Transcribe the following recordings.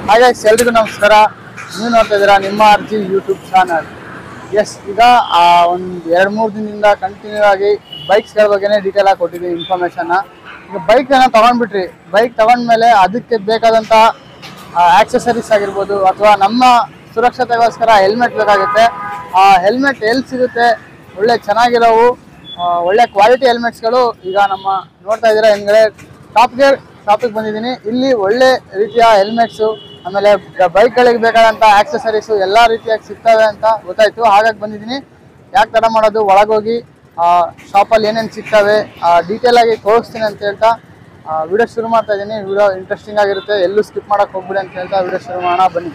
ಹಾಗೆ ಎಲ್ರಿಗೂ ನಮಸ್ಕಾರ ನೀವು ನೋಡ್ತಾ ಇದ್ದೀರಾ ನಿಮ್ಮ ಅರ್ಜಿ ಯೂಟ್ಯೂಬ್ ಚಾನಲ್ ಎಸ್ ಈಗ ಆ ಒಂದು ಎರಡು ಮೂರು ದಿನದಿಂದ ಕಂಟಿನ್ಯೂ ಆಗಿ ಬೈಕ್ಸ್ಗಳ ಬಗ್ಗೆನೇ ಡೀಟೇಲ್ ಆಗಿ ಕೊಟ್ಟಿದ್ದೀವಿ ಇನ್ಫಾರ್ಮೇಷನ್ನ ಈಗ ಬೈಕ್ ಏನೋ ತಗೊಂಡ್ಬಿಟ್ರಿ ಬೈಕ್ ತಗೊಂಡ್ಮೇಲೆ ಅದಕ್ಕೆ ಬೇಕಾದಂಥ ಆಕ್ಸೆಸರೀಸ್ ಆಗಿರ್ಬೋದು ಅಥವಾ ನಮ್ಮ ಸುರಕ್ಷತೆಗೋಸ್ಕರ ಹೆಲ್ಮೆಟ್ ಬೇಕಾಗುತ್ತೆ ಆ ಹೆಲ್ಮೆಟ್ ಎಲ್ಲಿ ಸಿಗುತ್ತೆ ಒಳ್ಳೆ ಚೆನ್ನಾಗಿರೋವು ಆ, ಒಳ್ಳೆ ಕ್ವಾಲಿಟಿ ಹೆಲ್ಮೆಟ್ಸ್ಗಳು ಈಗ ನಮ್ಮ ನೋಡ್ತಾ ಇದ್ದೀರಾ ಹಿಂದ್ಗಡೆ ಟಾಪ್ ಗೇರ್ ಶಾಪಿಗೆ ಬಂದಿದ್ದೀನಿ ಇಲ್ಲಿ ಒಳ್ಳೆ ರೀತಿಯ ಹೆಲ್ಮೆಟ್ಸು ಆಮೇಲೆ ಬೈಕ್ಗಳಿಗೆ ಬೇಕಾದಂಥ ಆಕ್ಸೆಸರೀಸು ಎಲ್ಲ ರೀತಿಯಾಗಿ ಸಿಗ್ತವೆ ಅಂತ ಗೊತ್ತಾಯ್ತು ಹಾಗಾಗಿ ಬಂದಿದ್ದೀನಿ ಯಾಕೆ ತಡ ಮಾಡೋದು ಒಳಗೋಗಿ ಶಾಪಲ್ಲಿ ಏನೇನು ಸಿಗ್ತವೆ ಡೀಟೇಲ್ ಆಗಿ ತೋರಿಸ್ತೀನಿ ಅಂತ ಹೇಳ್ತಾ ವಿಡಿಯೋ ಶುರು ಮಾಡ್ತಾ ಇದ್ದೀನಿ ವಿಡಿಯೋ ಇಂಟ್ರೆಸ್ಟಿಂಗ್ ಆಗಿರುತ್ತೆ ಎಲ್ಲೂ ಸ್ಕಿಪ್ ಮಾಡೋಕೆ ಹೋಗ್ಬಿಡಿ ಅಂತ ಹೇಳ್ತಾ ವಿಡಿಯೋ ಶುರು ಮಾಡೋಣ ಬನ್ನಿ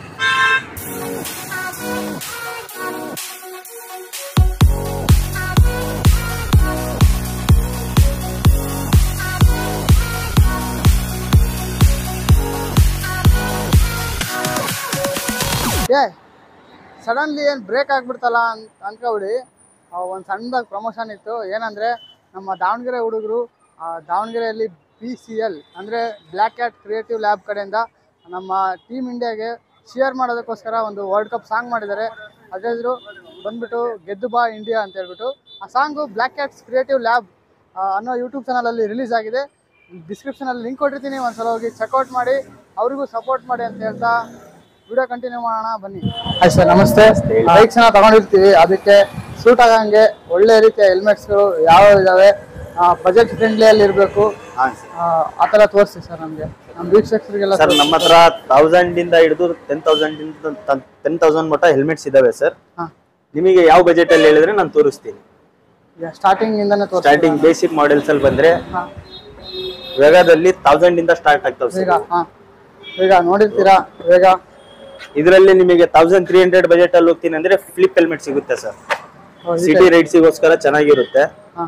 ಏ ಸಡನ್ಲಿ ಏನು ಬ್ರೇಕ್ ಆಗ್ಬಿಡ್ತಲ್ಲ ಅಂತ ಅನ್ಕೊಬಿಡಿ ಒಂದು ಸಣ್ಣದಾಗಿ ಪ್ರಮೋಷನ್ ಇತ್ತು ಏನಂದರೆ ನಮ್ಮ ದಾವಣಗೆರೆ ಹುಡುಗರು ದಾವಣಗೆರೆಯಲ್ಲಿ ಪಿ ಸಿ ಎಲ್ ಅಂದರೆ ಬ್ಲ್ಯಾಕ್ ಕ್ಯಾಟ್ ಕ್ರಿಯೇಟಿವ್ ಲ್ಯಾಬ್ ಕಡೆಯಿಂದ ನಮ್ಮ ಟೀಮ್ ಇಂಡಿಯಾಗೆ ಶೇರ್ ಮಾಡೋದಕ್ಕೋಸ್ಕರ ಒಂದು ವರ್ಲ್ಡ್ ಕಪ್ ಸಾಂಗ್ ಮಾಡಿದ್ದಾರೆ ಅದ್ರ ಹೆಸರು ಬಂದ್ಬಿಟ್ಟು ಗೆದ್ದು ಬಾ ಇಂಡಿಯಾ ಅಂತ ಹೇಳ್ಬಿಟ್ಟು ಆ song black cats creative lab ಅನ್ನೋ ಯೂಟ್ಯೂಬ್ ಚಾನಲಲ್ಲಿ ರಿಲೀಸ್ ಆಗಿದೆ ಡಿಸ್ಕ್ರಿಪ್ಷನಲ್ಲಿ ಲಿಂಕ್ ಕೊಟ್ಟಿರ್ತೀನಿ ಒಂದ್ಸಲ ಹೋಗಿ ಚೆಕ್ಔಟ್ ಮಾಡಿ ಅವರಿಗೂ ಸಪೋರ್ಟ್ ಮಾಡಿ ಅಂತ ಹೇಳ್ತಾ ವಿಡಿಯೋ ಕಂಟಿನ್ಯೂ ಮಾಡೋಣ ಬನ್ನಿ ಹಾಯ್ ಸರ್ ನಮಸ್ತೆ ಬೈಕ್ಸ್ ನ ತಗೊಂಡಿರ್ತೀವಿ ಅದಕ್ಕೆ ಸೂಟ್ ಆಗಂಗೆ ಒಳ್ಳೆ ರೀತಿಯ ಹೆಲ್ಮೆಟ್ಸ್ಗಳು ಯಾವ ಇದಾವೆ ಬಜೆಟ್ ಫ್ರೆಂಡ್ಲಿಯಲ್ಲಿ ಇರಬೇಕು ಹಾಂ ಸರ್ ಆ ಥರ ತೋರಿಸಿ ಸರ್ ನಮಗೆ ನಮ್ಮ ವೀಕ್ಷಕರಿಗೆಲ್ಲ ಸರ್ ನಮ್ಮ ಹತ್ರ ತೌಸಂಡ್ ಇಂದ ಹಿಡಿದು ಟೆನ್ ತೌಸಂಡ್ ಟೆನ್ ತೌಸಂಡ್ ಮಟ್ಟ ಹೆಲ್ಮೆಟ್ಸ್ ಇದಾವೆ ಸರ್ ಹಾಂ ನಿಮಗೆ ಯಾವ ಬಜೆಟ್ ಅಲ್ಲಿ ಹೇಳಿದ್ರೆ ನಾನು ತೋರಿಸ್ತೀನಿ ಸ್ಟಾರ್ಟಿಂಗ್ ಇಂದಾನೆ ತೋರಿಸಿ ಸ್ಟಾರ್ಟಿಂಗ್ ಬೇಸಿಕ್ ಮಾಡೆಲ್ಸ್ ಅಲ್ಲಿ ಬಂದ್ರೆ ಹಾಂ ವೇಗದಲ್ಲಿ ತೌಸಂಡ್ ಇಂದ ಸ್ಟಾರ್ಟ್ ಆಗ್ತಾವೆ ಈಗ ಸರ್ ಹಾಂ ಈಗ ನೋಡಿರ್ತೀರಾ ಬೇಗ ಇದರಲ್ಲಿ ನಿಮಗೆ ತೌಸಂಡ್ ತ್ರೀ ಹಂಡ್ರೆಡ್ ಬಜೆಟ್ ಅಲ್ಲಿ ಹೋಗ್ತೀನಿ ಅಂದ್ರೆ ಫ್ಲಿಪ್ ಹೆಲ್ಮೆಟ್ ಸಿಗುತ್ತೆ ಸರ್ ಸಿಟಿ ರೈಡ್ಸಿಗೋಸ್ಕರ ಚೆನ್ನಾಗಿರುತ್ತೆ ಹಾಂ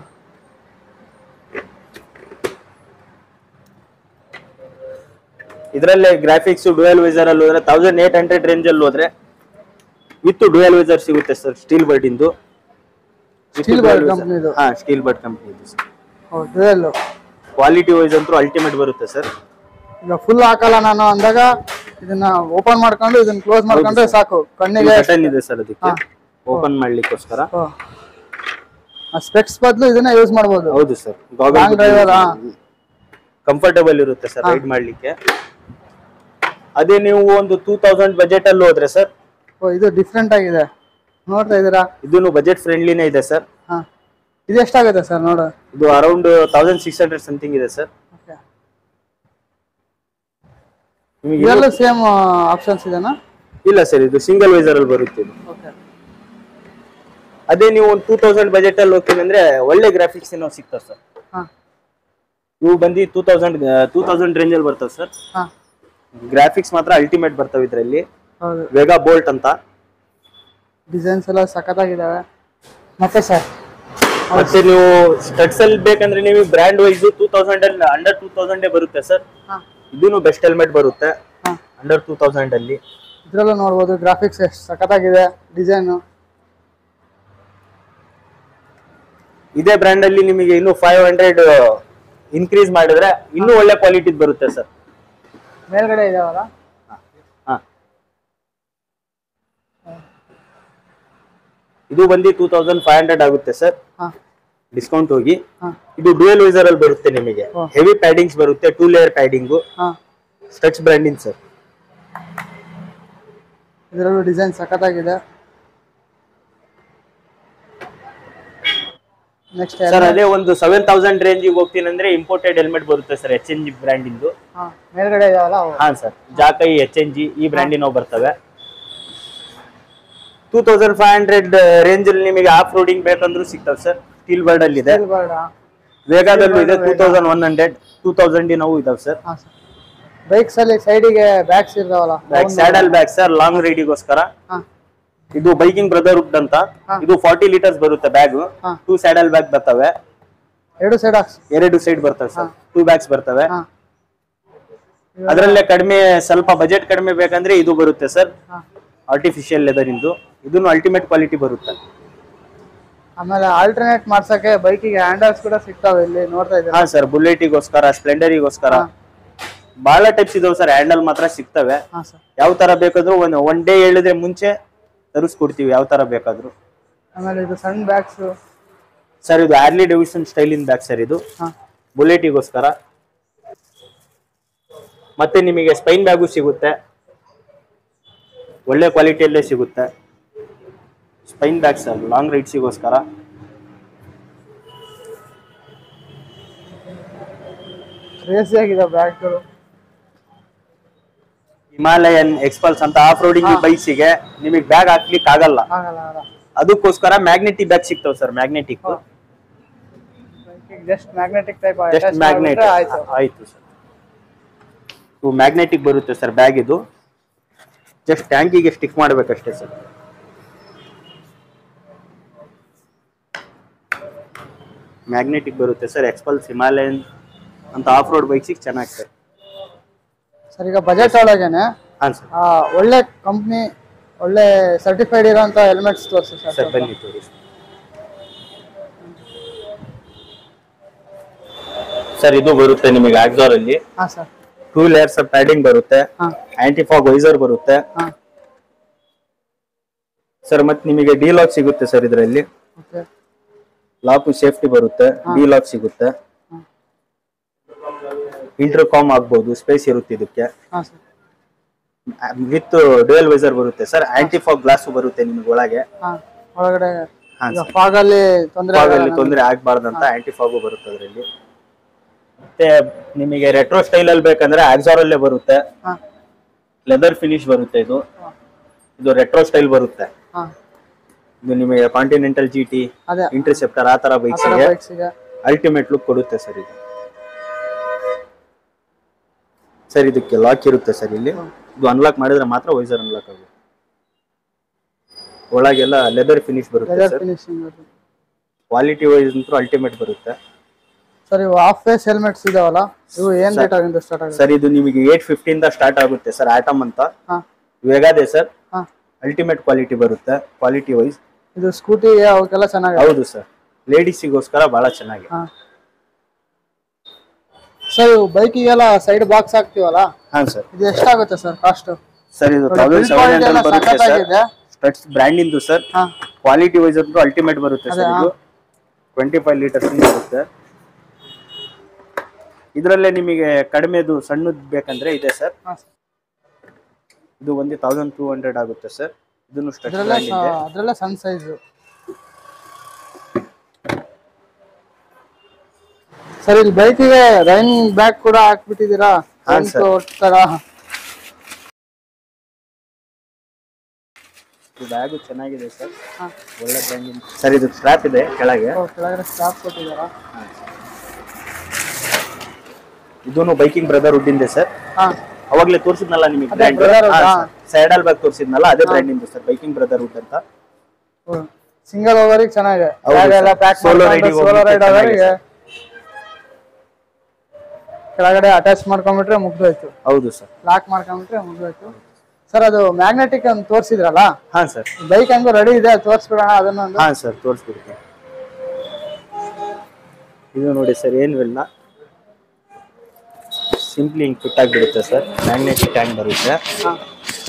ಇದರಲ್ಲೇ ಗ್ರಾಫಿಕ್ಸ್ ಡುಯಲ್ ವೈಸರ್ ಅಲ್ಲಿ ಹೋದ್ರೆ ತೌಸಂಡ್ ಏಟ್ ಹಂಡ್ರೆಡ್ ರೇಂಜ್ ಅಲ್ಲಿ ಹೋದ್ರೆ ವಿತ್ ಡುಯಲ್ ವೈಸರ್ ಸಿಗುತ್ತೆ ಸರ್ ಸ್ಟೀಲ್ ಬರ್ಡ್ ಇಂದು Steel bird company ಇದು? ಹಾ ಸ್ಟೀಲ್ ಬರ್ಡ್ ಕಂಪ್ನಿ ಸರ್ ಓ ಡ್ಯುಯಲ್ಲು ಕ್ವಾಲಿಟಿ ವೈಸ್ ಅಂತೂ ಅಲ್ಟಿಮೇಟ್ ಬರುತ್ತೆ ಸರ್ ಈಗ ಫುಲ್ ಹಾಕಲ್ಲ ನಾನು ಅಂದಾಗ ಇದನ್ನ ಓಪನ್ ಮಾಡ್ಕೊಂಡು ಇದನ್ನ ಕ್ಲೋಸ್ ಮಾಡ್ಕೊಂಡ್ರೆ ಸಾಕು ಕಣ್ಣಿಗೆ ಬಟನ್ ಇದೆ ಸರ್ ಅದಕ್ಕೆ ಓಪನ್ ಮಾಡ್ಲಿಕ್ಕೋಸ್ಕರ ಸ್ಪೆಕ್ಸ್ ಬದಲು ಇದನ್ನ ಯೂಸ್ ಮಾಡ್ಬೋದು ಹೌದು ಸರ್ ಲಾಂಗ್ ಡ್ರೈವರ್ ಕಂಫರ್ಟಬಲ್ ಇರುತ್ತೆ ಸರ್ ರೈಡ್ ಮಾಡ್ಲಿಕ್ಕೆ ಅದೇ ನೀವು ಒಂದು ಟೂ ತೌಸಂಡ್ ಬಜೆಟ್ ಅಲ್ಲಿ ಹೋದ್ರೆ ಸರ್ ಓ ಇದು ಡಿಫ್ರೆಂಟ್ ಆಗಿದೆ ನೋಡ್ತಾ ಇದ್ದೀರಾ ಇದನ್ನು ಬಜೆಟ್ ಫ್ರೆಂಡ್ಲಿನೇ ಇದೆ ಸರ್ ಹಾ ಇದು ಎಷ್ಟಾಗುತ್ತೆ ಸರ್ ನೋಡು ಇದು around thousand six hundred something ಇದೆ ಸರ್ ನಿಮಗೆ ಇದರಲ್ಲೂ ಸೇಮ್ ಆಪ್ಷನ್ಸ್ ಇದೆನಾ ಇಲ್ಲ ಸರ್ ಇದು ಸಿಂಗಲ್ ವೈಸರ್ ಅಲ್ಲಿ ಬರುತ್ತೆ ಇದು ಓಕೆ ಅದೇ ನೀವು ಒಂದು ಟೂ ತೌಸಂಡ್ ಬಜೆಟ್ ಅಲ್ಲಿ ಹೋಗ್ತೀನಿ ಅಂದ್ರೆ ಒಳ್ಳೆ ಗ್ರಾಫಿಕ್ಸ್ ಏನೋ ಸಿಗ್ತದೆ ಸರ್ ಹಾ ಇವು ಬಂದು two thousand two thousand range ಅಲ್ಲಿ ಬರ್ತವೆ ಸರ್ ಹಾ ಗ್ರಾಫಿಕ್ಸ್ ಮಾತ್ರ ಅಲ್ಟಿಮೇಟ್ ಬರ್ತವೆ ಇದರಲ್ಲಿ ಹೌದು ವೆಗಾ ಬೋಲ್ಟ್ ಅಂತ ಡಿಸೈನ್ಸ್ ಎಲ್ಲ ಸಖತ್ತಾಗಿದ್ದಾವೆ ಮತ್ತೆ ಸರ್ ಮತ್ತೆ ನೀವು ಸ್ಟಡ್ಸ್ ಅಲ್ಲಿ ಬೇಕಂದ್ರೆ ನೀವು ಬ್ರ್ಯಾಂಡ್ ವೈಸ್ ಟೂ ತೌಸಂಡ್ ಅಲ್ಲಿ ಅಂಡರ್ ಟೂ ತೌಸಂಡ್ ಬರುತ್ತೆ ಸರ್ ಹಾ ಇದೂ ಬೆಸ್ಟ್ ಹೆಲ್ಮೆಟ್ ಬರುತ್ತೆ ಹಾ ಅಂಡರ್ ಟೂ ತೌಸಂಡ್ ಅಲ್ಲಿ ಇದರಲ್ಲೂ ನೋಡ್ಬೋದು ಗ್ರಾಫಿಕ್ಸ್ ಎಷ್ಟು ಸಖತ್ತಾಗಿದೆ ಡಿಸೈನು ಇದೇ ಬ್ರ್ಯಾಂಡ್ ಅಲ್ಲಿ ನಿಮಗೆ ಇನ್ನು ಫೈವ್ ಹಂಡ್ರೆಡ್ ಇನ್ಕ್ರೀಸ್ ಮಾಡಿದ್ರೆ ಇನ್ನೂ ಒಳ್ಳೆ ಕ್ವಾಲಿಟಿ ಬರುತ್ತೆ ಸರ್ ಮೇಲ್ಗಡೆ ಇದಾವಲ್ಲ ಹಾ ಇದು ಬಂದು ಟೂ ತೌಸಂಡ್ ಫೈವ್ ಹಂಡ್ರೆಡ್ ಆಗುತ್ತೆ ಸರ್ ಹಾ ಡಿಸ್ಕೌಂಟ್ ಹೋಗಿ ಹಾ ಇದು ಡುಯಲ್ ವೈಸರ್ ಅಲ್ಲಿ ಬರುತ್ತೆ ನಿಮಗೆ ಹಾ. ಹೆವಿ ಪ್ಯಾಡಿಂಗ್ಸ್ ಬರುತ್ತೆ ಟೂ ಲೇಯರ್ ಪ್ಯಾಡಿಂಗು ಹಾ ಸ್ಟಚ್ ಬ್ರ್ಯಾಂಡಿಂಗ್ ಸರ್ ಇದರಲ್ಲೂ ಡಿಸೈನ್ ಸಖತ್ತಾಗಿದೆ ನೆಕ್ಸ್ಟ್ ಸರ್ ಅದೇ ಒಂದು ಸೆವೆನ್ ತೌಸಂಡ್ ರೇಂಜಿಗೆ ಹೋಗ್ತೀನಿ ಅಂದ್ರೆ ಇಂಪೋರ್ಟೆಡ್ ಹೆಲ್ಮೆಟ್ ಬರುತ್ತೆ sir H N G brand ಇಂದು ಹಾ ಮೇಲ್ಗಡೆ ಇದಾವಲ್ಲ ಅವು ಹಾ ಸರ್ ಜಾಕೈ ಎಚ್ ಎನ್ ಜಿ ಈ ಬ್ರ್ಯಾಂಡಿನವು ಬರ್ತವೆ two thousand five hundred range ಅಲ್ಲಿ ನಿಮಗೆ ಆಫ್ ರೋಡಿಂಗ್ ಬೇಕಂದ್ರೂ ಸಿಗ್ತವೆ ಸರ್ ಸ್ಟೀಲ್ ಬರ್ಡ್ ಅಲ್ಲಿ ಇದೆ Steel bird ಆ? ವೇಗಾದಲ್ಲೂ ಇದೆ two thousand one hundred two thousand ನಾವು ಇದಾವೆ ಸರ್ ಹಾ ಸರ್ ಬೈಕ್ಸ್ ಅಲ್ಲಿ ಸೈಡಿಗೆ ಬ್ಯಾಗ್ಸ್ ಇರ್ತಾವಲ್ಲ back saddle bag sir long ರೈಡಿಗೋಸ್ಕರ ಹಾ ಇದು ಬೈಕಿಂಗ್ ಬ್ರದರ್ಹುಡ್ ಅಂತ ಇದು ಫಾರ್ಟಿ ಲೀಟರ್ಸ್ ಬರುತ್ತೆ ಬ್ಯಾಗ್ ಹಾ. ಟೂ ಸ್ಯಾಡಲ್ ಬ್ಯಾಗ್ ಬರ್ತವೆ ಎರಡು ಸೈಡ್ ಹಾಕ್ಸ್ ಎರಡು ಸೈಡ್ ಬರ್ತವೆ ಸರ್ ಟೂ ಬ್ಯಾಗ್ಸ್ ಬರ್ತವೆ ಹಾ ಅದರಲ್ಲೇ ಕಡಿಮೆ ಸ್ವಲ್ಪ ಬಜೆಟ್ ಕಡಿಮೆ ಬೇಕಂದ್ರೆ ಇದು ಬರುತ್ತೆ ಸರ್ ಹಾ ಆರ್ಟಿಫಿಷಿಯಲ್ ಲೆದರ್ ಇಂದು ಇದನ್ನು ಅಲ್ಟಿಮೇಟ್ ಕ್ವಾಲಿಟಿ ಬರುತ್ತೆ ಆಮೇಲೆ ಆಲ್ಟರ್ನೇಟ್ ಮಾಡ್ಸಕ್ಕೆ ಬೈಕಿಗೆ ಹ್ಯಾಂಡಲ್ಸ್ ಕೂಡ ಸಿಗ್ತಾವೆ ಇಲ್ಲಿ ನೋಡ್ತಾ ಇದ್ದೀರಾ ಹಾ ಸರ್ ಬುಲೆಟಿಗೋಸ್ಕರ ಸ್ಪ್ಲೆಂಡರಿಗೋಸ್ಕರ ಬಹಳ ಟೈಪ್ಸ್ ಇದಾವೆ ಸರ್ ಹ್ಯಾಂಡಲ್ ಮಾತ್ರ ಸಿಗ್ತವೆ ಹಾಂ ಸರ್ ಯಾವ ತರ ಬೇಕಾದ್ರೂ ಒನ್ ಒನ್ ಡೇ ಹೇಳಿದ್ರೆ ಮುಂಚೆ ತರಿಸ್ಕೊಡ್ತೀವಿ ಯಾವ ತರ ಬೇಕಾದ್ರೂ ಆಮೇಲೆ ಇದು ಸಣ್ಣ ಬ್ಯಾಗ್ಸು ಸರ್ ಇದು ಆರ್ಲಿ ಡೆವಿಷನ್ ಸ್ಟೈಲಿನ್ ಬ್ಯಾಗ್ ಸರ್ ಇದು ಹಾಂ ಬುಲೆಟಿಗೋಸ್ಕರ ಮತ್ತೆ ನಿಮಗೆ ಸ್ಪೈನ್ ಬ್ಯಾಗು ಸಿಗುತ್ತೆ ಒಳ್ಳೆ ಕ್ವಾಲಿಟಿಯಲ್ಲೇ ಸಿಗುತ್ತೆ ಸ್ಪೈನ್ ಬ್ಯಾಗ್ ಸರ್ ಲಾಂಗ್ ರೈಡ್ಸಿಗೋಸ್ಕರ ಕ್ರೇಜಿ ಆಗಿದೆ ಬ್ಯಾಗ್ಗಳು ಹಿಮಾಲಯನ್ ಎಕ್ಸ್ಪಲ್ಸ್ ಅಂತ ಆಫ್ ರೋಡಿಂಗ್ ಬೈಕ್ಸಿಗೆ ನಿಮಗೆ ಬ್ಯಾಗ್ ಹಾಕ್ಲಿಕ್ಕೆ ಆಗಲ್ಲ ಆಗಲ್ಲ ಆಗಲ್ಲ ಅದಕ್ಕೋಸ್ಕರ ಮ್ಯಾಗ್ನೆಟಿಕ್ ಬ್ಯಾಗ್ ಸಿಗ್ತಾವೆ sir magnetic just magnetic type just magnet ಆಯ್ತು ಆಯ್ತು ಸರ್ ಇವು ಮ್ಯಾಗ್ನೆಟಿಕ್ ಬರುತ್ತೆ ಸರ್ ಬ್ಯಾಗ್ ಇದು ಜಸ್ಟ್ ಟ್ಯಾಂಕಿಗೆ ಸ್ಟಿಕ್ ಮಾಡ್ಬೇಕಷ್ಟೇ ಸರ್ ಮ್ಯಾಗ್ನೆಟಿಕ್ ಬರುತ್ತೆ ಸರ್ ಎಕ್ಸ್ಪಲ್ಸ್ ಹಿಮಾಲಯನ್ ಅಂತ ಆಫ್ ರೋಡ್ ಬೈಕ್ಸಿಗೆ ಚೆನ್ನಾಗಿ ಸರ್ ಸರ್ ಈಗ ಬಜೆಟ್ ಒಳಗೇನೆ ಹಾಂ ಸರ್ ಆ, ಒಳ್ಳೆ ಕಂಪ್ನಿ ಒಳ್ಳೆ ಸರ್ಟಿಫೈಡ್ ಇರೋಂಥ ಹೆಲ್ಮೆಟ್ಸ್ ತೋರಿಸಿ ಸರ್ ಸರ್ ಬನ್ನಿ ತೋರಿಸಿ ಸರ್ ಇದು ಬರುತ್ತೆ ನಿಮಗೆ ಆಕ್ಸಾರ್ ಅಲ್ಲಿ ಹಾಂ ಸರ್ ಟೂ ಲೇಯರ್ಸ್ ಪ್ಯಾಡಿಂಗ್ ಬರುತ್ತೆ ಹಾಂ ಆಂಟಿಫಾಗ್ ವೈಸರ್ ಬರುತ್ತೆ ಹಾಂ ಸರ್ ಮತ್ತೆ ನಿಮಗೆ ಡಿ ಲಾಕ್ ಸಿಗುತ್ತೆ ಸರ್ ಇದರಲ್ಲಿ ಓಕೆ ಲಾಕ್ ಸೇಫ್ಟಿ ಬರುತ್ತೆ ಡಿ ಲಾಕ್ ಸಿಗುತ್ತೆ ಇಂಟರ್ಕಾಮ್ ಆಗ್ಬೋದು ಸ್ಪೇಸ್ ಇರುತ್ತೆ ಇದಕ್ಕೆ ಹಾಂ ಸರ್ ವಿತ್ ಡ್ಯೂಯಲ್ ವೈಸರ್ ಬರುತ್ತೆ ಸರ್ ಆಂಟಿಫಾಗ್ ಗ್ಲಾಸ್ ಬರುತ್ತೆ ನಿಮಗೆ ಒಳಗೆ ಹಾಂ ಒಳಗಡೆ ಹಾಂ ಈಗ ಫಾಗಲ್ಲಿ ತೊಂದರೆ ಅಲ್ಲಿ ತೊಂದರೆ ಆಗ್ಬಾರ್ದು ಅಂತ ಆಂಟಿಫಾಗು ಬರುತ್ತೆ ಅದರಲ್ಲಿ ಮತ್ತೆ ನಿಮಗೆ ರೆಟ್ರೋ ಸ್ಟೈಲ್ ಅಲ್ಲಿ ಬೇಕಂದ್ರೆ ಆಕ್ಸಾರ್ ಅಲ್ಲೇ ಬರುತ್ತೆ ಹಾಂ ಲೆದರ್ ಫಿನಿಶ್ ಬರುತ್ತೆ ಇದು ಇದು ರೆಟ್ರೋ ಸ್ಟೈಲ್ ಬರುತ್ತೆ ಹಾಂ ಇದು ನಿಮಗೆ ಕಾಂಟಿನೆಂಟಲ್ ಜಿ ಟಿ ಅದೇ ಇಂಟರ್ಸೆಪ್ಟರ್ ಆ ತರ ಆ ಥರ ಬೈಕ್ಸ್ಗೆ ಬೈಕ್ಸಿಗೆ ಅಲ್ಟಿಮೇಟ್ ಲುಕ್ ಕೊಡುತ್ತೆ ಸರ್ ಇದು ಸರ್ ಇದಕ್ಕೆ ಲಾಕ್ ಇರುತ್ತೆ ಸರ್ ಇಲ್ಲಿ ಇದು ಅನ್ಲಾಕ್ ಮಾಡಿದ್ರೆ ಮಾತ್ರ ವೈಸರ್ ಅನ್ಲಾಕ್ ಆಗುತ್ತೆ ಒಳಗೆಲ್ಲ ಲೆದರ್ ಫಿನಿಶ್ ಬರುತ್ತೆ leather sir finishing quality wise ಅಂತೂ ಅಲ್ಟಿಮೇಟ್ ಬರುತ್ತೆ ಸರ್ ಇವು ಹಾಫ್ ಫೇಸ್ ಹೆಲ್ಮೆಟ್ಸ್ ಇದಾವಲ್ಲ ಇವು ಏನ್ ರೇಟ್ ಆಗಿಂದ ಸ್ಟಾರ್ಟ್ ಆಗುತ್ತೆ ಸರ್ ಇದು ನಿಮಗೆ ಏಟ್ ಫಿಫ್ಟಿಯಿಂದ ಸ್ಟಾರ್ಟ್ ಆಗುತ್ತೆ ಸರ್ ಆಟಮ್ ಅಂತ ಹಾಂ ವೇಗಾದೆ ಸರ್ ಹಾಂ ಅಲ್ಟಿಮೇಟ್ ಕ್ವಾಲಿಟಿ ಬರುತ್ತೆ ಕ್ವಾಲಿಟಿ ವೈಸ್ ಇದು ಸ್ಕೂಟಿಗೆ ಅವಕ್ಕೆಲ್ಲ ಚೆನ್ನಾಗಿದೆ ಹೌದು ಸರ್ ಲೇಡೀಸಿಗೋಸ್ಕರ ಬಹಳ ಚೆನ್ನಾಗಿ ಹಾಂ ಸರ್ ಇವು ಬೈಕಿಗೆಲ್ಲ ಸೈಡ್ ಬಾಕ್ಸ್ ಹಾಕ್ತೀವಲ್ಲ ಹಾ ಸರ್ ಇದು ಎಷ್ಟಾಗುತ್ತೆ ಸರ್ ಕಾಸ್ಟ್ ಸರ್ ಇದು ನೋಡಿ, ತೌಸಂಡ್ build ಸೆವೆನ್ quality ಎಲ್ಲ ಹಂಡ್ರೆಡ್ ಬರುತ್ತೆ ಸರ್ ಸಖತ್ತಾಗಿದೆ. ಸ್ಟಟ್ಸ್ ಬ್ರ್ಯಾಂಡ್ ಇಂದು ಸರ್ ಹಾಂ ಕ್ವಾಲಿಟಿ ವೈಸ್ ಅಂತೂ ಅಲ್ಟಿಮೇಟ್ ಬರುತ್ತೆ ಅದೇ, ಸರ್ ಇದು ಟ್ವೆಂಟಿ ಫೈವ್ ಲೀಟರ್ಸ್ ಬರುತ್ತೆ ಇದರಲ್ಲೇ ನಿಮಗೆ ಕಡಿಮೆದು ಸಣ್ಣದು ಬೇಕಂದ್ರೆ ಇದೆ ಸರ್ ಹಾಂ ಸರ್ ಇದು ಒಂದು ತೌಸಂಡ್ ಟೂ ಹಂಡ್ರೆಡ್ ಆಗುತ್ತೆ ಸರ್ ಇದನ್ನು ಸ್ಟಚ್ ಅದರಲ್ಲೇ ಬ್ರ್ಯಾಂಡ್ ಇದೆ ಅದರಲ್ಲೇ ಸಣ್ಣ ಸೈಜು ಸರ್ ಇಲ್ಲಿ ಬೈಕಿಗೆ ರೈನ್ ಬ್ಯಾಗ್ ಕೂಡ ಹಾಕ್ಬಿಟ್ಟಿದ್ದೀರಾ ಹಾ, sir. ತರ ಬ್ಯಾಗು ಚೆನ್ನಾಗಿದೆ ಸರ್ ಹಾಂ ಒಳ್ಳೆ ಬ್ರ್ಯಾಂಡ್ ಸರ್ ಇದು ಸ್ಟ್ರಾಪ್ ಇದೆ ಕೆಳಗೆ ಕೆಳಗಡೆ ಸ್ಟಾಪ್ ಕೊಟ್ಟಿದ್ದಾರಾ ಇದೂನು ಬೈಕಿಂಗ್ ಬ್ರದರ್ ವುಡ್ ಇದೆ ಸರ್ ಹಾಂ ಅವಾಗ್ಲೇ ತೋರಿಸಿದ್ನಲ್ಲ ನಿಮಗೆ ಅದೇ Brotherhood, ಹಾ. ಸೈಡಲ್ ಬ್ಯಾಗ್ ತೋರಿಸಿದ್ನಲ್ಲ ಅದೇ ಬ್ರ್ಯಾಂಡ್ ಇಂದು ಸರ್ ಬೈಕಿಂಗ್ ಬ್ರದರ್ ವುಡ್ ಅಂತ ಸಿಂಗಲ್ ಓವರಿಗೆ ಚೆನ್ನಾಗಿದೆ ಹೌದು ಬ್ಯಾಗ್ ಎಲ್ಲ sir. Pack Solo solo riding solo ಹೋಗ್ಲಿಕ್ಕೆ ರೈಡ್ ಅವರಿಗೆ ಚೆನ್ನಾಗಿದೆ ಕೆಳಗಡೆ ಅಟ್ಯಾಚ್ ಮಾಡ್ಕೊಂಡ್ಬಿಟ್ರೆ ಮುಗ್ದೋಯ್ತು ಹೌದು ಸರ್ ಲಾಕ್ ಮಾಡ್ಕೊಂಡ್ಬಿಟ್ರೆ ಮುಗ್ದೋಯ್ತು ಸರ್ ಅದು ಮ್ಯಾಗ್ನೆಟಿಕ್ ಅಂತ ತೋರಿಸಿದ್ರಲ್ಲ ಹಾ ಸರ್ ಬೈಕ್ ಹಂಗು ರೆಡಿ ಇದೆ ತೋರಿಸ್ಬಿಡೋಣ ಅದನ್ನೊಂದು ಹಾ ಸರ್ ತೋರಿಸ್ಬಿಡ್ತೀನಿ ಇದು ನೋಡಿ ಸರ್ ಏನು ಇಲ್ಲ ಸಿಂಪ್ಲಿ ಹಿಂಗ್ ಫಿಟ್ ಆಗಿಬಿಡುತ್ತೆ ಸರ್ ಮ್ಯಾಗ್ನೆಟಿಕ್ ಟ್ಯಾಂಕ್ ಬರುತ್ತೆ ಹಾಂ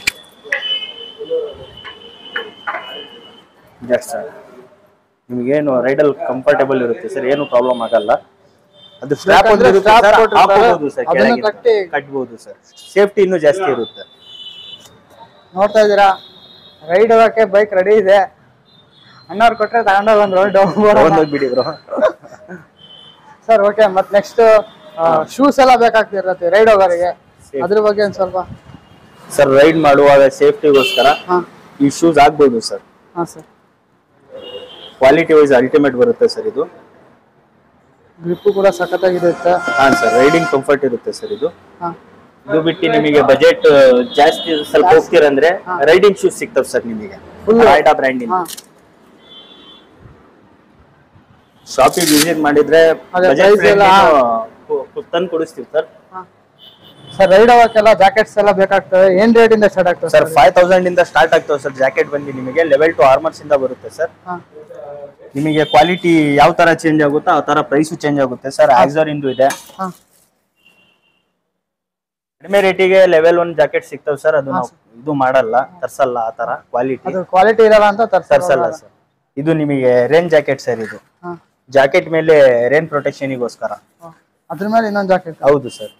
ಜಸ್ಟ್ ಸರ್ ನಿಮಗೇನು ರೈಡಲ್ ಕಂಫರ್ಟೇಬಲ್ ಇರುತ್ತೆ ಸರ್ ಏನು ಪ್ರಾಬ್ಲಮ್ ಆಗಲ್ಲ ಅದು ಸ್ಟ್ರಾಪ್ ಒಂದು ಬೇಕಂದ್ರೆ ಇರುತ್ತೆ strap ಸರ್ ಕೊಟ್ಟಿರ್ತಾರೆ. ಹಾಕೋಬಹುದು ಸರ್ ಅದನ್ನ ಕೆಳಗೆ ಕಟ್ಟಿ- ಕಟ್ಬೋದು ಸರ್ ಸೇಫ್ಟಿ ಇನ್ನೂ ಜಾಸ್ತಿ ಇರುತ್ತೆ ನೋಡ್ತಾ ಇದ್ದೀರಾ ರೈಡ್ ಹೋಗಕ್ಕೆ ಬೈಕ್ ರೆಡಿ ಇದೆ ಅಣ್ಣವ್ರು ಕೊಟ್ರೆ ತಗೊಂಡೋಗಿ ಒಂದು ರೈಡ್ ತಗೊಂಡೋಗಿ ಬಿಡಿ ಬ್ರೋ ಸರ್ ಓಕೆ ಮತ್ತೆ ನೆಕ್ಸ್ಟ್ ಶೂಸ್ ಎಲ್ಲ ಬೇಕಾಗ್ತಿರತ್ತೆ ರೈಡ್ ಹೋಗೋರಿಗೆ Safe. ಅದ್ರ ಬಗ್ಗೆ ಒಂದು ಸ್ವಲ್ಪ ಸರ್ ರೈಡ್ ಮಾಡುವಾಗ ಸೇಫ್ಟಿಗೋಸ್ಕರ ಹಾಂ ಈ ಶೂಸ್ ಆಗ್ಬೋದು ಸರ್ ಹಾಂ ಸರ್ ಕ್ವಾಲಿಟಿ ವೈಸ್ ಅಲ್ಟಿಮೇಟ್ ಬರುತ್ತೆ ಸರ್ ಇದು ಗ್ರಿಪ್ಪು ಕೂಡ ಸಖತ್ತಾಗಿರುತ್ತೆ ಹಾ ಸರ್ ರೈಡಿಂಗ್ ಕಂಫರ್ಟ್ ಇರುತ್ತೆ ಸರ್ ಇದು ಹಾಂ ಇದು ಬಿಟ್ಟು ನಿಮಗೆ ಬಜೆಟ್ ಜಾಸ್ತಿ ಸ್ವಲ್ಪ ಹೋಗ್ತೀರಂದ್ರೆ ರೈಡಿಂಗ್ ಶೂಸ್ ಸಿಗ್ತವೆ ಸರ್ ನಿಮಗೆ Full- ರಾಯ್ಡಾ ಬ್ರ್ಯಾಂಡ್ ಇಂದ ಹಾಂ ಶಾಪಿಗೆ ವಿಸಿಟ್ ಮಾಡಿದ್ರೆ ಅದೇ ಬಜೆಟ್ price ಎಲ್ಲ, ತಂದು ಕೊಡಿಸ್ತೀವಿ ಸರ್ ಹಾಂ ಸರ್ ರೈಡ್ ಹೋಗಕ್ಕೆಲ್ಲ ಜಾಕೆಟ್ಸ್ ಎಲ್ಲ ಬೇಕಾಗ್ತವೆ ಏನ್ ರೇಟ್ ಇಂದ ಸ್ಟಾರ್ಟ್ ಆಗ್ತವೆ ಸರ್ ಫೈವ್ ತೌಸಂಡ್ ಇಂದ ಸ್ಟಾರ್ಟ್ ಆಗ್ತವೆ ಸರ್ ಜಾಕೆಟ್ ಬಂದು ನಿಮಗೆ ಲೆವೆಲ್ ಟು ಆರ್ಮರ್ಸ್ ಇಂದ ಬರುತ್ತೆ ಸರ್ ಹಾಂ ನಿಮಗೆ ಕ್ವಾಲಿಟಿ ಯಾವ ತರ ಚೇಂಜ್ ಆಗುತ್ತೋ ಆ ತರ ಪ್ರೈಸು ಚೇಂಜ್ ಆಗುತ್ತೆ ಸರ್ ಆಕ್ಸರ್ ಇಂದು ಇದೆ ಹಾಂ ಕಡಿಮೆ ರೇಟಿಗೆ ಲೆವೆಲ್ ಒನ್ ಜಾಕೆಟ್ ಸಿಗ್ತಾವ್ ಸರ್ ಅದು ನಾವು ಇದು ಮಾಡಲ್ಲ ತರ್ಸಲ್ಲ ಆ ತರ ಕ್ವಾಲಿಟಿ ಅದು ಕ್ವಾಲಿಟಿ ಇರಲ್ಲ ಅಂತ ತರ್ಸಲ್ಲ ತರ್ಸಲ್ಲ ಸರ್ ಇದು ನಿಮಗೆ ರೇನ್ ಜಾಕೆಟ್ ಸರ್ ಇದು ಹಾ ಜಾಕೆಟ್ ಮೇಲೆ ರೇನ್ ಪ್ರೊಟೆಕ್ಷನ್ಗೋಸ್ಕರ ಹಾ. ಅದ್ರ ಮೇಲೆ ಇನ್ನೊಂದು ಜಾಕೆಟ್ ಹೌದು ಸರ್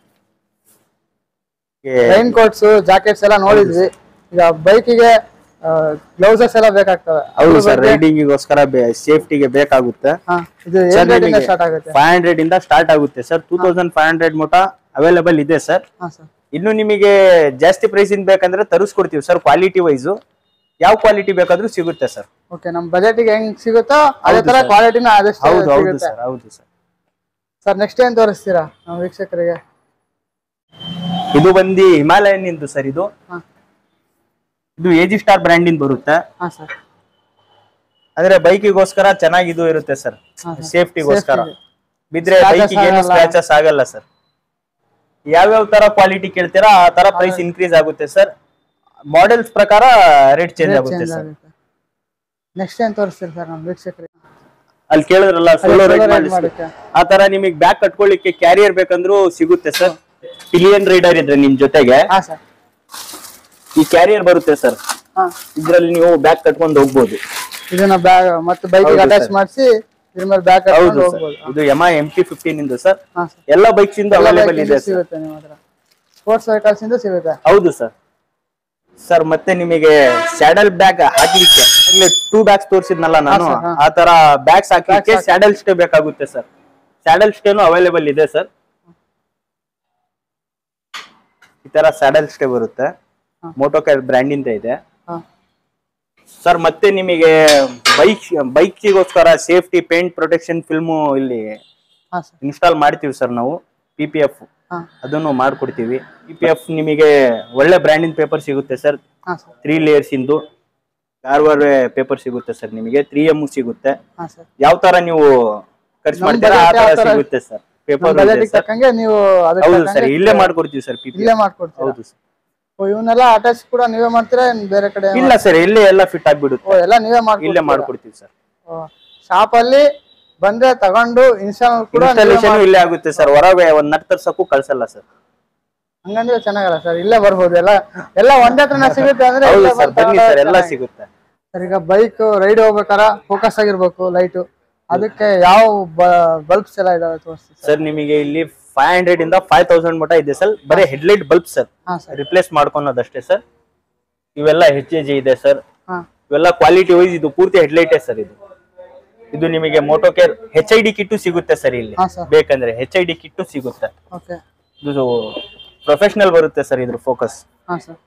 ರೈನ್ ಕೋಟ್ಸ್ ಜಾಕೆಟ್ಸ್ ಎಲ್ಲ ನೋಡಿದ್ವಿ ಈಗ ಬೈಕಿಗೆ ಗ್ಲೌಸಸ್ ಎಲ್ಲ ಬೇಕಾಗ್ತವೆ ಹೌದು ಸರ್ ರೈಡಿಂಗಿಗೋಸ್ಕರ ಸೇಫ್ಟಿಗೆ ಬೇಕಾಗುತ್ತೆ ಹಾ ಇದು ಏನ್ ರೇಟಿಂದ ಸ್ಟಾರ್ಟ್ ಆಗುತ್ತೆ ಫೈವ್ ಹಂಡ್ರೆಡ್ ಇಂದ ಸ್ಟಾರ್ಟ್ ಆಗುತ್ತೆ sir two thousand five hundred ಮೋಟ ಅವೈಲೇಬಲ್ ಇದೆ ಸರ್ ಹಾ ಸರ್ ಇನ್ನು ನಿಮಗೆ ಜಾಸ್ತಿ ಪ್ರೈಸ್ ಇಂದ ಬೇಕಂದ್ರೆ ತರಿಸ್ಕೊಡ್ತೀವಿ ಸರ್ ಕ್ವಾಲಿಟಿ ವೈಸು ಯಾವ ಕ್ವಾಲಿಟಿ ಬೇಕಾದ್ರೂ ಸಿಗುತ್ತೆ ಸರ್ ಓಕೆ ನಮ್ ಬಜೆಟ್ಗೆ ಹೆಂಗ್ ಸಿಗುತ್ತೋ ಅದೇ ತರ ಕ್ವಾಲಿಟಿನ ಆದಷ್ಟು ಹೌದು ಹೌದು ಸಿಗುತ್ತೆ ಸರ್ ಹೌದು ಸರ್ ಸರ್ ನೆಕ್ಸ್ಟ್ ಏನ್ ತೋರಿಸ್ತೀರಾ ನಮ್ಮ ವೀಕ್ಷಕರಿಗೆ ಇದು ಬಂದು ಹಿಮಾಲಯನ್ ಇಂದು ಸರ್ ಇದು ಹಾ ಇದು ಎಜಿ ಸ್ಟಾರ್ ಬ್ರ್ಯಾಂಡ್ ಇಂದ ಬರುತ್ತೆ ಹಾ ಸರ್ ಅಂದ್ರೆ ಬೈಕಿಗೋಸ್ಕರ ಚೆನ್ನಾಗಿ ಇದು ಇರುತ್ತೆ ಸರ್ ಹಾ, ಸೇಫ್ಟಿಗೋಸ್ಕರ Safety. ಬಿದ್ರೆ Scratches ಬೈಕಿಗೆ ಏನು ಆಗಲ್ಲ. ಸ್ಕ್ರಾಚಸ್ ಆಗಲ್ಲ ಸರ್ ಯಾವ್ಯಾವ ತರ ಕ್ವಾಲಿಟಿ ಕೇಳ್ತೀರಾ ಆ ತರ ಪ್ರೈಸ್ ಇನ್ಕ್ರೀಸ್ ಆಗುತ್ತೆ ಸರ್ ಮಾಡೆಲ್ಸ್ ಪ್ರಕಾರ ರೇಟ್ ಚೇಂಜ್ ಆಗುತ್ತೆ ಚೇಂಜ್ ಸರ್ ಆಗುತ್ತೆ ನೆಕ್ಸ್ಟ್ ಏನ್ ತೋರಿಸ್ತೀರಿ ಸರ್ ನಮ್ಮ ವೀಕ್ಷಕರಿಗೆ ಅಲ್ಲಿ ಕೇಳಿದ್ರಲ್ಲ ಸೋಲೋ solo ರೈಡ್ ride ಮಾಡಿ ಮಾಡಕ್ಕೆ. ಆ ತರ ನಿಮಗೆ ಬ್ಯಾಗ್ ಕಟ್ಕೊಳ್ಳಿಕ್ಕೆ ಕ್ಯಾರಿಯರ್ ಬೇಕಂದ್ರೂ ಸಿಗುತ್ತೆ ಸರ್ ಪಿಲಿಯನ್ ರೈಡರ್ ಇದ್ರೆ ನಿಮ್ ಜೊತೆಗೆ ಹಾ ಸರ್ ಈ ಕ್ಯಾರಿಯರ್ ಬರುತ್ತೆ ಸರ್ ಹಾ ಇದ್ರಲ್ಲಿ ನೀವು ಬ್ಯಾಗ್ ಕಟ್ಕೊಂಡು ಹೋಗ್ಬೋದು ಇದನ್ನ ಬ್ಯಾಗ್ ಮತ್ತೆ ಬೈಕಿಗೆ ಹೌದು ಅಟ್ಯಾಚ್ sir. ಮಾಡಿಸಿ ಇದ್ರ ಮೇಲೆ ಬ್ಯಾಗ್ ಹೌದು ಕಟ್ಕೊಂಡು ಸರ್ ಹೋಗ್ಬೋದು ಇದು ಎಮ ಎಂ ಟಿ ಫಿಫ್ಟೀನ್ ಇಂದು ಸರ್ ಹಾ ಸರ್ ಎಲ್ಲ ಬೈಕ್ಸ್ ಇಂದ ಅವೈಲೇಬಲ್ ಇದೆ ಸರ್ ಸಿಗುತ್ತೆ ನಿಮ್ಮ ಹತ್ರ ಸ್ಪೋರ್ಟ್ಸ್ ವೆಹಿಕಲ್ಸ್ ಇಂದ ಸಿಗುತ್ತೆ ಹೌದು ಸರ್ ಸರ್ ಮತ್ತೆ ನಿಮಗೆ ಸ್ಯಾಡಲ್ ಬ್ಯಾಗ್ ಹಾಕ್ಲಿಕ್ಕೆ ಟೂ ಬ್ಯಾಗ್ಸ್ ತೋರಿಸಿದ್ನಲ್ಲ ನಾನು ಹಾ, sir, ಹಾ. ಆ ತರ ಬ್ಯಾಗ್ಸ್ ಹಾಕ್ಲಿಕ್ಕೆ ಸ್ಯಾಡಲ್ ಸ್ಟೇ ಬೇಕಾಗುತ್ತೆ ಸರ್ ಸ್ಯಾಡಲ್ ಸ್ಟೇನು ಅವೈಲೇಬಲ್ ಇದೆ ಸರ್ ಈ ತರ ಸ್ಯಾಡಲ್ ಸ್ಟೇ ಬರುತ್ತೆ ಹಾ. ಮೋಟೋಕೇರ್ ಬ್ರ್ಯಾಂಡ್ ಇಂದ ಇದೆ ಹಾ ಸರ್ ಮತ್ತೆ ನಿಮಗೆ ಬೈಕ್ ಬೈಕ್ಗೋಸ್ಕರ ಸೇಫ್ಟಿ ಪೇಂಟ್ ಪ್ರೊಟೆಕ್ಷನ್ ಫಿಲ್ಮು ಇಲ್ಲಿ ಹಾ ಸರ್ ಇನ್ಸ್ಟಾಲ್ ಮಾಡ್ತೀವಿ ಸರ್ ನಾವು ಪಿ ಪಿ ಎಫ್ ಹಾ ಅದನ್ನು ಮಾಡ್ಕೊಡ್ತೀವಿ ಪಿ ಪಿ ಎಫ್ ನಿಮಗೆ ಒಳ್ಳೆ ಬ್ರ್ಯಾಂಡಿನ ಪೇಪರ್ ಸಿಗುತ್ತೆ ಸರ್ ಹಾ ಸರ್ ತ್ರೀ ಲೇಯರ್ಸ್ ಇಂದು ಕಾರ್ವರ್ ಪೇಪರ್ ಸಿಗುತ್ತೆ ಸರ್ ನಿಮಗೆ ತ್ರೀ ಎಮ್ ಸಿಗುತ್ತೆ ಹಾ ಸರ್ ಯಾವ ತರ ನೀವು ಖರ್ಚು ನಮ್ ಮಾಡ್ತೀರಾ ಆ budget ಯಾವ ತರ ತರ- ಸಿಗುತ್ತೆ ಸರ್ ಪೇಪರ್ ಬಜೆಟ್ ತಕ್ಕಂಗೆ ನೀವು ಅದಕ್ಕೆ ಹೌದು ತಕ್ಕಂಗೆ ಸರ್ ಇಲ್ಲೇ ಮಾಡ್ಕೊಡ್ತೀವಿ ಸರ್ ಪಿ ಪಿ ಇಲ್ಲೇ ಮಾಡ್ಕೊಡ್ತೀರಾ ಹೌದು ಸರ್ ಓ ಇವನ್ನೆಲ್ಲ ಅಟ್ಯಾಚ್ ಕೂಡ ನೀವೇ ಮಾಡ್ತೀರಾ ಏನ್ ಬೇರೆ ಕಡೆ ಇಲ್ಲ ಸರ್ ಇಲ್ಲೇ ಎಲ್ಲ ಫಿಟ್ ಓ ಆಗ್ಬಿಡುತ್ತೆ ಎಲ್ಲ ನೀವೇ ಇಲ್ಲೇ ಮಾಡ್ಕೊಡ್ತೀರಾ ಮಾಡ್ಕೊಡ್ತೀವಿ ಸರ್ ಶಾಪ್ ಅಲ್ಲಿ ಬಂದ್ರೆ ತಗೊಂಡು ಇನ್ಸ್ಟಾಲ್ ಕೂಡ ನೀವೇ ಇನ್ಸ್ಟಾಲೇಷನ್ ಮಾಡ್- ಇಲ್ಲೇ ಆಗುತ್ತೆ ಸರ್ ಹೊರಗೆ ಒಂದ್ ನಟ್ ತರ್ಸಕ್ಕೂ ಕಳ್ಸಲ್ಲ ಸರ್ ಹಂಗಂದ್ರೆ ಚೆನ್ನಾಗಲ್ಲ ಸರ್ ಇಲ್ಲೇ ಬರ್ಬೋದು ಎಲ್ಲ ಎಲ್ಲ ಒಂದೇ ಹತ್ರನೇ ಸಿಗುತ್ತೆ ಅಂದ್ರೆ ಹೌದು ಇಲ್ಲೇ ಸರ್ ಬಂದು ಬನ್ನಿ ತಗೊಂಡ್ರೆ ಸರ್ ಎಲ್ಲ ಚೆನ್ನಾಗಿ- ಸಿಗುತ್ತೆ ಸರ್ ಈಗ ಬೈಕ್ ರೈಡ್ ಹೋಗ್ಬೇಕಾರ ಫೋಕಸ್ ಆಗಿರ್ಬೇಕು ಲೈಟು ಅದಕ್ಕೆ ಯಾವ ಬಲ್ಬ್ಸ್ ಎಲ್ಲ ಇದಾವೆ ತೋರಿಸಿ ಸರ್ ಸರ್ ನಿಮಗೆ ಇಲ್ಲಿ ಫೈವ್ ಹಂಡ್ರೆಡ್ ಇಂದ ಫೈವ್ ತೌಸಂಡ್ ಮಟ ಇದೆ ಸರ್ ಬರೀ ಹೆಡ್ಲೈಟ್ ಬಲ್ಬ್ ಸರ್ ಹಾ ಸರ್ ರಿಪ್ಲೇಸ್ ಮಾಡ್ಕೊಳೋದಷ್ಟೇ ಸರ್ ಇವೆಲ್ಲ ಹೆಚ್ ಎ ಜಿ ಇದೆ ಸರ್ ಹಾ ಇವೆಲ್ಲ ಕ್ವಾಲಿಟಿ ವೈಸ್ ಇದು ಪೂರ್ತಿ ಹೆಡ್ಲೈಟೇ ಸರ್ ಇದು ಇದು ನಿಮಗೆ Moto Care H I D kit ಸಿಗುತ್ತೆ ಸರ್ ಇಲ್ಲಿ ಹಾ ಸರ್ ಬೇಕಂದ್ರೆ ಹೆಚ್ ಐ ಡಿ ಕಿಟ್ಟು ಸಿಗುತ್ತೆ ಓಕೆ ಇದು ಪ್ರೊಫೆಷನಲ್ ಬರುತ್ತೆ ಸರ್ ಇದ್ರ ಫೋಕಸ್ ಹಾ ಸರ್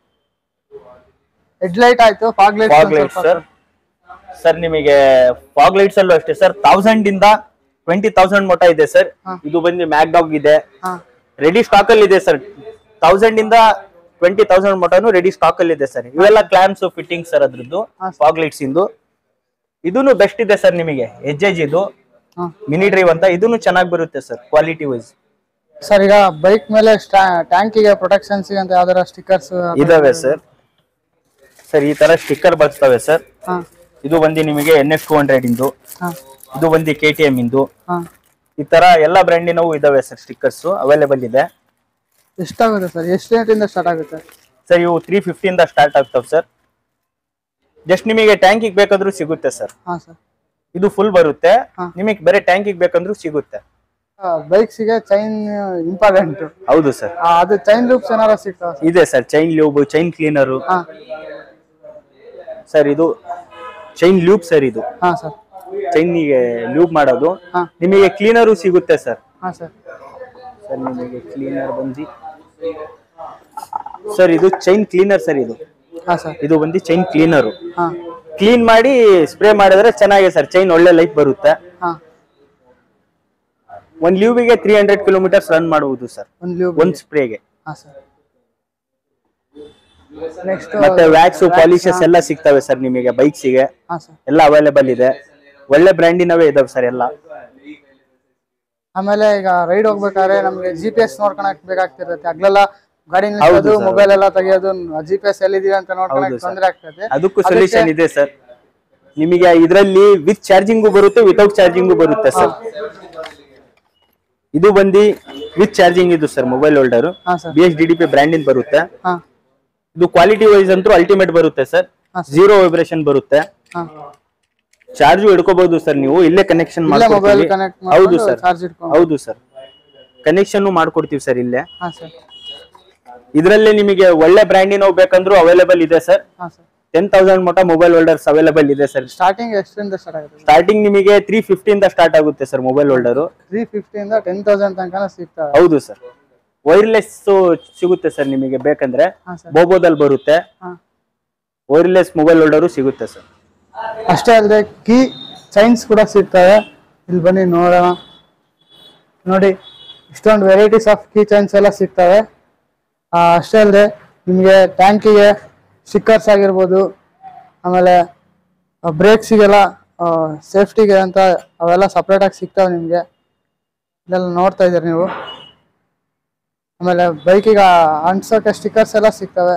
ಹೆಡ್ ಲೈಟ್ ಆಯ್ತು fog light fog light sir sir ನಿಮಗೆ ಫಾಗ್ ಲೈಟ್ಸ್ ಅಲ್ಲೂ ಅಷ್ಟೇ ಸರ್ ತೌಸಂಡ್ ಇಂದ ಟ್ವೆಂಟಿ ತೌಸಂಡ್ ಮೋಟ ಇದೆ ಸರ್ ಹಾ. ಇದು ಬಂದು ಮ್ಯಾಕ್ಡಾಗ್ ಇದೆ ಹಾ ರೆಡಿ ಸ್ಟಾಕ್ ಅಲ್ಲಿ ಇದೆ ಸರ್ ತೌಸಂಡ್ ಇಂದ ಟ್ವೆಂಟಿ ತೌಸಂಡ್ ಮಟನು ರೆಡಿ ಸ್ಟಾಕ್ ಅಲ್ಲಿ ಇದೆ ಸರ್ ಇವೆಲ್ಲ ಕ್ಲಾಮ್ಸ್ ಫಿಟ್ಟಿಂಗ್ ಸರ್ ಅದ್ರದ್ದು ಹಾ, ಫಾಗ್ ಲೈಟ್ಸ್ ಇಂದು ಇದೂನು ಬೆಸ್ಟ್ ಇದೆ ಸರ್ ನಿಮಗೆ ಎಜ್ ಎಜ್ ಇದು ಹಾ ಮಿನಿ ಡ್ರೈವ್ ಅಂತ ಇದೂನು ಚೆನ್ನಾಗಿ ಬರುತ್ತೆ ಸರ್ ಕ್ವಾಲಿಟಿ ವೈಸ್ ಸರ್ ಈಗ ಬೈಕ್ ಮೇಲೆ ಟ್ಯಾಂಕಿಗೆ ಪ್ರೊಟೆಕ್ಷನ್ಸ್ ಅಂತ ಯಾವ್ದಾರ ಸ್ಟಿಕ್ಕರ್ಸ್ ಇದಾವೆ ಸರ್ ಸರ್ ಈ ತರ ಸ್ಟಿಕ್ಕರ್ ಬರ್ತವೆ ಸರ್ ಹಾ ಇದು ಬಂದು ನಿಮಗೆ ಎನ್ ಎಸ್ ಟೂ ಹಂಡ್ರೆಡ್ ಇಂದು ಹಾ ಇದು ಬಂದು ಕೆ ಟಿ ಎಂ ಇಂದು ಹಾ ಈ ತರ ಎಲ್ಲ ಬ್ರ್ಯಾಂಡಿನವು ಇದಾವೆ ಸರ್ ಸ್ಟಿಕ್ಕರ್ಸ್ ಅವೈಲೇಬಲ್ ಇದೆ ಎಷ್ಟಾಗುತ್ತೆ ಸರ್ ಎಷ್ಟು ರೇಟಿಂದ ಸ್ಟಾರ್ಟ್ ಆಗುತ್ತೆ ಸರ್ ಇವು ತ್ರೀ ಫಿಫ್ಟಿಯಿಂದ ಸ್ಟಾರ್ಟ್ ಆಗ್ತಾವೆ ಸರ್ ಜಸ್ಟ್ ನಿಮಗೆ ಟ್ಯಾಂಕಿಗೆ ಬೇಕಾದ್ರೂ ಸಿಗುತ್ತೆ ಸರ್ ಹಾ ಸರ್ ಇದು ಫುಲ್ ಬರುತ್ತೆ ಹಾ. ನಿಮಗೆ ಬೇರೆ ಟ್ಯಾಂಕಿಗೆ ಬೇಕಂದ್ರೂ ಸಿಗುತ್ತೆ ಬೈಕ್ಸಿಗೆ ಚೈನ್ ಇಂಪಾರ್ಟೆಂಟ್ ಹೌದು ಸರ್ ಅದು ಚೈನ್ ಲೂಪ್ಸ್ ಏನಾರ ಸಿಗ್ತಾವ ಸರ್ ಇದೆ sir chain lube chain cleaner ಹಾ ಸರ್ ಇದು ಚೈನ್ ಲ್ಯೂಬ್ ಸರ್ ಇದು ಹಾ ಸರ್ ಚೈನಿಗೆ ಲ್ಯೂಬ್ ಮಾಡೋದು ಹಾ ನಿಮಗೆ ಕ್ಲೀನರು ಸಿಗುತ್ತೆ ಸರ್ ಹಾ ಸರ್ ಸರ್ ನಿಮಗೆ ಕ್ಲೀನರ್ ಬಂದು ಸರ್ ಇದು ಚೈನ್ ಕ್ಲೀನರ್ ಸರ್ ಇದು ಹಾ ಸರ್ ಇದು ಬಂದು ಚೈನ್ ಕ್ಲೀನರು ಹಾ ಕ್ಲೀನ್ ಮಾಡಿ ಸ್ಪ್ರೇ ಮಾಡಿದ್ರೆ ಚೆನ್ನಾಗಿದೆ ಸರ್ ಚೈನ್ ಒಳ್ಳೆ ಲೈಫ್ ಬರುತ್ತೆ ಹಾ ಒಂದ್ ಲ್ಯೂಬಿಗೆ ತ್ರೀ ಹಂಡ್ರೆಡ್ ಕಿಲೋಮೀಟರ್ಸ್ ರನ್ ಮಾಡುವುದು ಸರ್ ಒಂದು ಲೂಪ್ ಒಂದ್ ಸ್ಪ್ರೇಗೆ ಹಾ ಸರ್ ನೆಕ್ಸ್ಟ್ ಮತ್ತೆ ವ್ಯಾಕ್ಸ್ ಪಾಲಿಶಸ್ ಎಲ್ಲ ಸಿಗ್ತವೆ ಸರ್ ನಿಮಗೆ ಬೈಕ್ಸಿಗೆ ಹಾ ಸರ್ ಎಲ್ಲ ಅವೈಲೇಬಲ್ ಇದೆ ಒಳ್ಳೆ ಬ್ರ್ಯಾಂಡಿನವೇ ಇದಾವೆ ಸರ್ ಎಲ್ಲ ಆಮೇಲೆ ಈಗ ರೈಡ್ ಹೋಗ್ಬೇಕಾದ್ರೆ ನಮ್ಗೆ ಜಿ ಪಿ ಎಸ್ ನೋಡ್ಕೊಳಕ್ ಬೇಕಾಗ್ತಿರುತ್ತೆ ಅಗ್ಲೆಲ್ಲ ಗಾಡಿ ಹೌದು ನಿಲ್ಸೋದು sir. ಮೊಬೈಲ್ ಎಲ್ಲ ತೆಗಿಯೋದು ಜಿ ಪಿ ಎಸ್ ಎಲ್ಲಿದೀವಿ ಅಂತ ನೋಡ್ಕೊಳಕ್ ಹೌದು sir. ತೊಂದರೆ ಆಗ್ತದೆ ಅದಕ್ಕೂ ಸೊಲ್ಯೂಷನ್ ಇದೆ ಸರ್ ನಿಮಗೆ ಇದರಲ್ಲಿ ವಿತ್ ಚಾರ್ಜಿಂಗು ಬರುತ್ತೆ ವಿತೌಟ್ ಚಾರ್ಜಿಂಗು ಬರುತ್ತೆ ಸರ್ ಇದು ಬಂದು ವಿತ್ ಚಾರ್ಜಿಂಗ್ ಇದು ಸರ್ ಮೊಬೈಲ್ ಹೋಲ್ಡರ್ ಹಾ sir B S D D P ಬ್ರ್ಯಾಂಡಿಂದ ಬರುತ್ತೆ ಹಾ ಇದು ಕ್ವಾಲಿಟಿ ವೈಸ್ ಅಂತೂ ಅಲ್ಟಿಮೇಟ್ ಬರುತ್ತೆ ಸರ್ ಹಾ ಜೀರೋ ವೈಬ್ರೇಷನ್ ಬರುತ್ತೆ ಹಾ ಚಾರ್ಜ್ ಹಿಡ್ಕೋಬಹುದು ಸರ್ ನೀವು ಇಲ್ಲೇ ಕನೆಕ್ಷನ್ ಇಲ್ಲೇ ಮೊಬೈಲ್ ಮಾಡ್ಕೊಡ್ತೀವಿ ಕನೆಕ್ಟ್ ಹೌದು ಮಾಡ್ಕೊಂಡು ಸರ್ ಚಾರ್ಜ್ ಇಟ್ಕೊಂಡು ಹೌದು ಸರ್ ಕನೆಕ್ಷನ್ ಮಾಡ್ಕೊಡ್ತೀವಿ ಸರ್ ಇಲ್ಲೇ ಹಾ ಸರ್ ಇದರಲ್ಲಿ ನಿಮಗೆ ಒಳ್ಳೆ ಬ್ರ್ಯಾಂಡಿನ ಬೇಕಂದ್ರೂ ಅವೈಲೇಬಲ್ ಇದೆ ಸರ್ ಹಾ ಸರ್ ಟೆನ್ ತೌಸಂಡ್ ಮಟ್ಟ ಮೊಬೈಲ್ ಹೋಲ್ಡರ್ಸ್ ಅವೈಲೇಬಲ್ ಇದೆ ಸರ್ ಸ್ಟಾರ್ಟಿಂಗ್ ಎಷ್ಟರಿಂದ ಸ್ಟಾರ್ಟ್ ಆಗುತ್ತೆ ಸ್ಟಾರ್ಟಿಂಗ್ ನಿಮಗೆ ತ್ರೀ ಫಿಫ್ಟಿಯಿಂದ ಸ್ಟಾರ್ಟ್ ಆಗುತ್ತೆ ಸರ್ ಮೊಬೈಲ್ ಹೋಲ್ಡರ್ ತ್ರೀ ಫಿಫ್ಟಿಯಿಂದ ಟೆನ್ ತೌಸಂಡ್ ತನಕ ಸಿಗ್ತವೆ ಹೌದು ಸರ್ ವೈರ್ಲೆಸ್ ಸಿಗುತ್ತೆ ಸರ್ ನಿಮಗೆ ಬೇಕಂದ್ರೆ ಹಾ ಸರ್ ಬೋಬೋದಲ್ಲಿ ಬರುತ್ತೆ ಹಾ ವೈರ್ಲೆಸ್ ಮೊಬೈಲ್ ಹೋಲ್ಡರು ಸಿಗುತ್ತೆ ಸರ್ ಅಷ್ಟೇ ಅಲ್ಲದೆ ಕೀ ಚೈನ್ಸ್ ಕೂಡ ಸಿಗ್ತವೆ ಇಲ್ಲಿ ಬನ್ನಿ ನೋಡೋಣ ನೋಡಿ ಇಷ್ಟೊಂದು ವೆರೈಟೀಸ್ ಆಫ್ ಕೀ ಚೈನ್ಸ್ ಎಲ್ಲ ಸಿಗ್ತವೆ ಆ, ಅಷ್ಟೇ ಅಲ್ಲದೆ ನಿಮಗೆ ಟ್ಯಾಂಕಿಗೆ ಸ್ಟಿಕ್ಕರ್ಸ್ ಆಗಿರ್ಬೋದು ಆಮೇಲೆ ಬ್ರೇಕ್ಸಿಗೆಲ್ಲ ಸೇಫ್ಟಿಗೆ ಅಂತ ಅವೆಲ್ಲ ಸಪ್ರೇಟಾಗಿ ಸಿಗ್ತವೆ ನಿಮಗೆ ಇದೆಲ್ಲ ನೋಡ್ತಾ ಇದ್ದೀರಿ ನೀವು ಆಮೇಲೆ ಬೈಕಿಗೆ ಅಂಟ್ಸೋಕೆ ಸ್ಟಿಕ್ಕರ್ಸ್ ಎಲ್ಲ ಸಿಗ್ತವೆ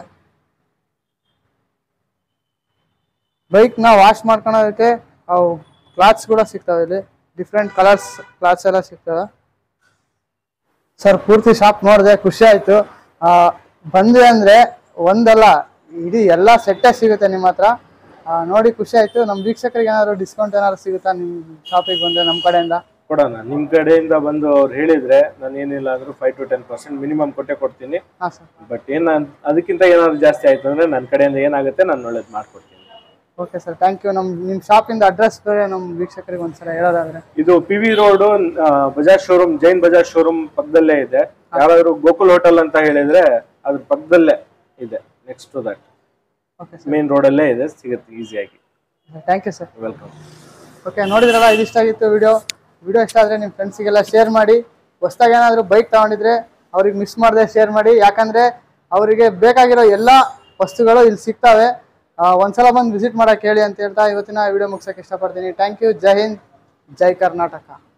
ಬೈಕ್ನ ವಾಶ್ ಮಾಡ್ಕೊಳೋದಕ್ಕೆ ಅವು ಕ್ಲಾತ್ಸ್ ಕೂಡ ಸಿಗ್ತವೆ ಇಲ್ಲಿ ಡಿಫ್ರೆಂಟ್ ಕಲರ್ಸ್ ಕ್ಲಾತ್ಸ್ ಎಲ್ಲ ಸಿಗ್ತವೆ ಸರ್ ಪೂರ್ತಿ ಶಾಪ್ ನೋಡಿದೆ ಖುಷಿ ಆಯ್ತು ಆ, ಬಂದ್ವಿ ಅಂದ್ರೆ ಒಂದಲ್ಲ ಇಡೀ ಎಲ್ಲ ಸೆಟ್ಟೇ ಸಿಗುತ್ತೆ ನಿಮ್ಮ ಹತ್ರ ಆ, ನೋಡಿ ಖುಷಿ ಆಯ್ತು ನಮ್ಮ ವೀಕ್ಷಕರಿಗೆ ಏನಾದ್ರು ಡಿಸ್ಕೌಂಟ್ ಏನಾದ್ರು ಸಿಗುತ್ತಾ ನಿಮ್ಮ ಶಾಪಿಗೆ ಬಂದ್ರೆ ನಮ್ಮ ಕಡೆಯಿಂದ ಕೊಡೋಣ ನಿಮ್ ಕಡೆಯಿಂದ ಬಂದು ಅವ್ರು ಹೇಳಿದ್ರೆ ನಾನು ಏನಿಲ್ಲ ಅಂದ್ರೂ five to ten percent minimum ಕೊಟ್ಟೆ ಕೊಡ್ತೀನಿ ಹಾಂ ಸರ್ ಬಟ್ ಏನ ಅದಕ್ಕಿಂತ ಏನಾದ್ರು ಜಾಸ್ತಿ ಆಯ್ತು ಅಂದ್ರೆ ನನ್ನ ಕಡೆಯಿಂದ ಏನಾಗುತ್ತೆ ನಾನು ಒಳ್ಳೇದು ಮಾಡ್ಕೊಡ್ತೀನಿ ಓಕೆ ಸರ್ ಥ್ಯಾಂಕ್ ಯು ನಮ್ಮ ನಿಮ್ಮ ಶಾಪಿಂದ ಅಡ್ರೆಸ್ ಬೇರೆ ನಮ್ಮ ವೀಕ್ಷಕರಿಗೆ ಒಂದ್ಸಲ ಹೇಳೋದಾದ್ರೆ ಇದು P V road Bajaj showroom Jain Bajaj showroom ಪಕ್ಕದಲ್ಲೇ ಇದೆ ಯಾರಾದ್ರೂ ಗೋಕುಲ್ ಹೋಟೆಲ್ ಅಂತ ಹೇಳಿದ್ರೆ ಅದ್ರ ಪಕ್ಕದಲ್ಲೇ ಇದೆ next to that okay main ರೋಡಲ್ಲೇ ಇದೆ ಸಿಗುತ್ತೆ ಈಸಿಯಾಗಿ sir thank you sir welcome okay ನೋಡಿದ್ರಲ್ಲ ಇದಿಷ್ಟ ಆಗಿತ್ತು ವಿಡಿಯೋ ವಿಡಿಯೋ ಇಷ್ಟ ಆದರೆ ನಿಮ್ಮ ಫ್ರೆಂಡ್ಸಿಗೆಲ್ಲ ಶೇರ್ ಮಾಡಿ ಹೊಸ್ದಾಗಿ ಏನಾದರೂ ಬೈಕ್ ತಗೊಂಡಿದ್ರೆ ಅವ್ರಿಗೆ ಮಿಸ್ ಮಾಡದೆ ಶೇರ್ ಮಾಡಿ ಯಾಕಂದರೆ ಅವರಿಗೆ ಬೇಕಾಗಿರೋ ಎಲ್ಲ ವಸ್ತುಗಳು ಇಲ್ಲಿ ಸಿಗ್ತವೆ ಆ, ಒಂದ್ಸಲ ಬಂದು ವಿಸಿಟ್ ಮಾಡಕ್ಕೆ ಹೇಳಿ ಅಂತ ಹೇಳ್ತಾ ಇವತ್ತಿನ ವಿಡಿಯೋ ಮುಗಿಸೋಕೆ ಇಷ್ಟಪಡ್ತೀನಿ ಥ್ಯಾಂಕ್ ಯು ಜೈ ಹಿಂದ್ ಜೈ ಕರ್ನಾಟಕ